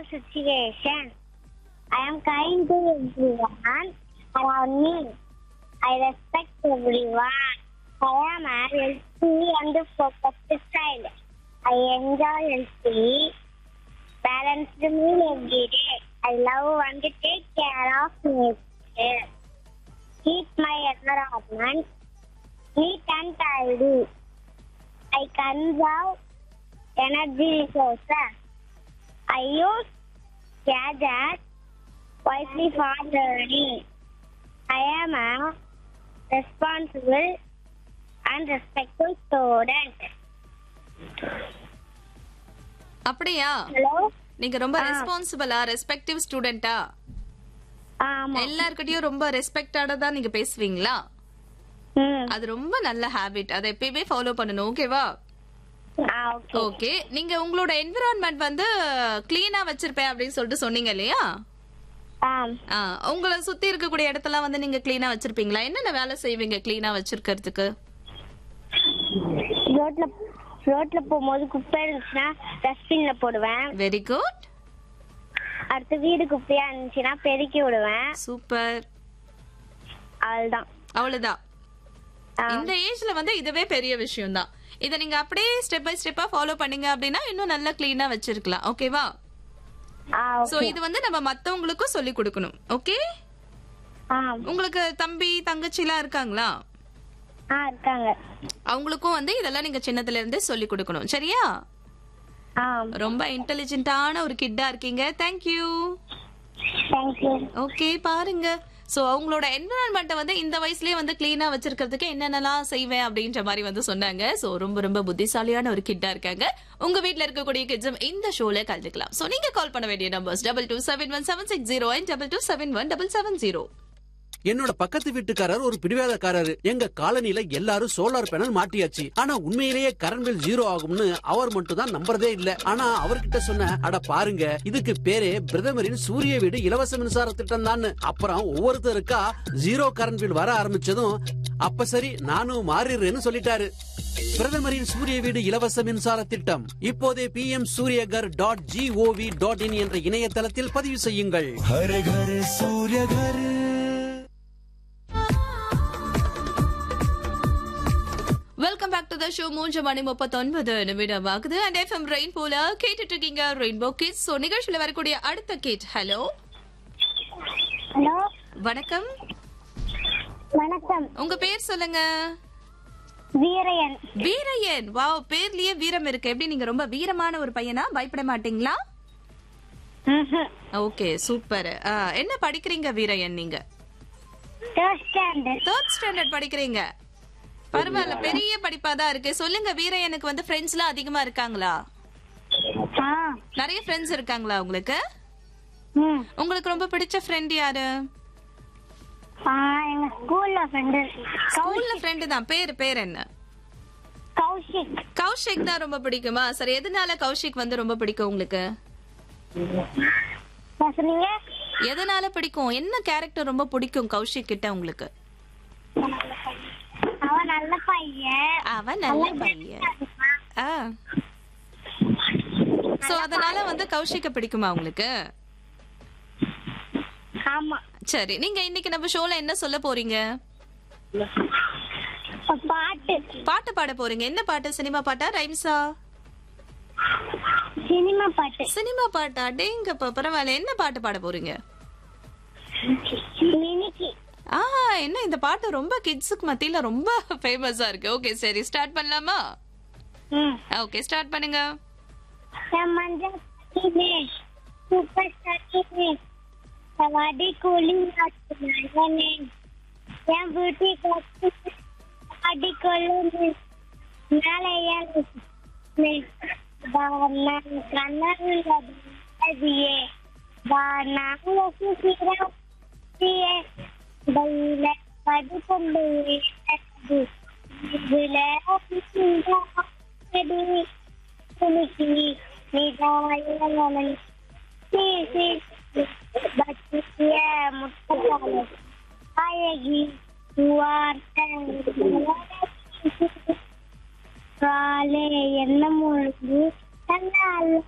situation. I am kind to everyone around me. I respect everyone. I am a healthy and focused child. I enjoy healthy, balanced meal every day. I love and take care of nature. Keep my environment neat and tidy. I conserve energy resources. I use gadgets wisely for learning. I am a responsible and respectful student. அப்படியா Hello? நீங்க ரொம்ப ஆ. ரெஸ்பான்சிபிளா respective ஸ்டூடெண்டா ஆமா எல்லார்கிட்டயும் ரொம்ப ரெஸ்பெக்டடா தான் நீங்க பேசுவீங்களா ம் அது ரொம்ப நல்ல ஹாபிட் அதை எப்பயுமே ஃபாலோ பண்ணணும் ஓகேவா ஆ ஓகே ஓகே நீங்க உங்களோட என்விரான்மெண்ட் வந்து கிளீனா வச்சிருப்பேன் அப்படின்னு சொல்லிட்டு சொன்னீங்க இல்லையா ஆம் ஆ, உங்களை சுத்தி இருக்கக்கூடிய இடத்தெல்லாம் வந்து நீங்க கிளீனா வச்சிருப்பீங்களா என்னென்ன வேலை செய்வீங்க கிளீனா வச்சிருக்கிறதுக்கு ரோட்ல ரோட்ல போகும்போது குப்பை இருந்துச்சுன்னா டஸ்ட்பின்ல போடுவேன் வெரி குட் அடுத்து வீடு குப்பையா இருந்துச்சுன்னா பெருக்கி விடுவேன் சூப்பர் அவ்வளவுதான் அவ்வளவுதான் ஆ. இந்த ஏஜ்ல வந்து இதுவே பெரிய விஷயம் தான் இதை நீங்க அப்படியே ஸ்டெப் பை ஸ்டெப்பா ஃபாலோ பண்ணீங்க அப்படின்னா இன்னும் நல்லா கிளீனா வச்சிருக்கலாம் ஓகேவா ஆ சோ ஓகே இது வந்து நம்ம மத்தவங்களுக்கும் சொல்லி கொடுக்கணும் ஓகே ஆம் உங்களுக்கு தம்பி தங்கச்சி எல்லாம் இருக்காங்களா ஆ இருக்காங்க அவங்களுக்கும் வந்து இதெல்லாம் நீங்க சின்னதுல இருந்தே சொல்லி கொடுக்கணும் சரியா ஆம் ரொம்ப இன்டெலிஜென்ட்டான ஒரு கிட்டா இருக்கீங்க தேங்க்யூ தேங்க்யூ ஓகே பாருங்க சோ அவங்களோட என்விரான்மெண்ட்டை வந்து இந்த வயசுலயே வந்து கிளீனா வச்சிருக்கிறதுக்கு என்னென்னலாம் செய்வேன் அப்படின்ற மாதிரி வந்து சொன்னாங்க சோ ரொம்ப ரொம்ப புத்திசாலியான ஒரு கிட்டா இருக்காங்க உங்க வீட்ல இருக்கக்கூடிய கிட்ஸும் இந்த ஷோல கலந்துக்கலாம் சோ நீங்க கால் பண்ண வேண்டிய numbers double two seven one seven six zero and double two seven one double seven zero என்னோட பக்கத்து வீட்டுக்காரர் ஒரு பிடிவாதக்காரரு எங்க காலனில எல்லாரும் சோலார் பேனல் மாட்டியாச்சு ஆனா உண்மையிலேயே கரண்ட் பில் ஜீரோ ஆகும்னு அவர் மட்டும் தான் நம்புறதே இல்ல ஆனா அவர்கிட்ட சொன்ன அட பாருங்க இதுக்கு பேரே பிரதமரின் சூரிய வீடு இலவச மின்சார திட்டம் தான் அப்புறம் ஒவ்வொருத்தருக்கா ஜீரோ கரண்ட் பில் வர ஆரம்பிச்சதும் அப்ப சரி நானும் மாறிடுறேன்னு சொல்லிட்டாரு பிரதமரின் சூரிய வீடு இலவச மின்சார திட்டம் இப்போதே P M Suryaghar dot G O V dot in என்ற இணையதளத்தில் பதிவு செய்யுங்கள் हर घर सूर्य घर welcome back to the show மூன்று மணி முப்பத்தொன்பது நிமிடம் ஆகுது அண்ட் எஃப்எம் ரெயின் போல கேட்டுட்டு இருக்கீங்க ரெயின்போ கிட்ஸ் ஸோ நிகழ்ச்சியில வரக்கூடிய அடுத்த கிட் ஹலோ ஹலோ வணக்கம் வணக்கம் உங்க பேர் சொல்லுங்க வீரையன் வீரையன் வாவ் பேர்லயே வீரம் இருக்கு எப்படி நீங்க ரொம்ப வீரமான ஒரு பையனா பயப்பட மாட்டீங்களா ஓகே சூப்பர் என்ன படிக்கிறீங்க வீரையன் நீங்க தேர்ட் ஸ்டாண்டர்ட் தேர்ட் ஸ்டாண்டர்ட் படிக்கிறீங்க பரவாயில்ல பெரிய படிப்பா தான் இருக்கு சொல்லுங்க வீரையனுக்கு வந்து ஃப்ரெண்ட்ஸ் எல்லாம் அதிகமா இருக்காங்களா ஆ நிறைய ஃப்ரெண்ட்ஸ் இருக்காங்களா உங்களுக்கு ம் உங்களுக்கு ரொம்ப பிடிச்ச ஃப்ரெண்ட் யாரு ஆ எங்க ஸ்கூல்ல ஃப்ரெண்டு ஸ்கூல்ல ஃப்ரெண்டு தான் பேர் பேர் என்ன கௌஷிக் கௌஷிக் தான் ரொம்ப பிடிக்குமா சரி எதனால கௌஷிக் வந்து ரொம்ப பிடிக்கும் உங்களுக்கு என்ன சொன்னீங்க எதனால பிடிக்கும் என்ன கேரக்டர் ரொம்ப பிடிக்கும் கௌஷிக் கிட்ட உங்களுக்கு அவன் நல்ல பையன் அவன் நல்ல பையன் ஆ சோ அதனால வந்து கௌஷிக்க பிடிக்குமா உங்களுக்கு ஆமா சரி நீங்க இன்னைக்கு நம்ம ஷோல என்ன சொல்ல போறீங்க பாட்டு பாட்டு பாட போறீங்க என்ன பாட்டு சினிமா பாட்டா ரைம்ஸா சினிமா பாட்டு சினிமா பாட்டா டேங்கப்பா பரவாயில்ல என்ன பாட்டு பாட போறீங்க மினிக்கி ஆ என்ன இந்த பாட்டு ரொம்ப கிட்ஸுக்கு மத்தியில ரொம்ப ஃபேமஸா இருக்கு ஓகே சரி ஸ்டார்ட் பண்ணலாமா ம் ஓகே ஸ்டார்ட் பண்ணுங்க என் மஞ்சள் சட்டினே சூப்பர் சட்டினே சவாடி கூலிங் நாட்டுனே என் பியூட்டி காட்டு சவாடி கொள்ளுமே மேலே ஏறியே கண்ணே வானாங்க சுசிரே பையில படுக்கொண்டு இதுல துணிக்கு நிதாயமன் சீசி பற்றிய முட்டை அழகி வார்த்தை காலே என்ன முழுது தன்னால்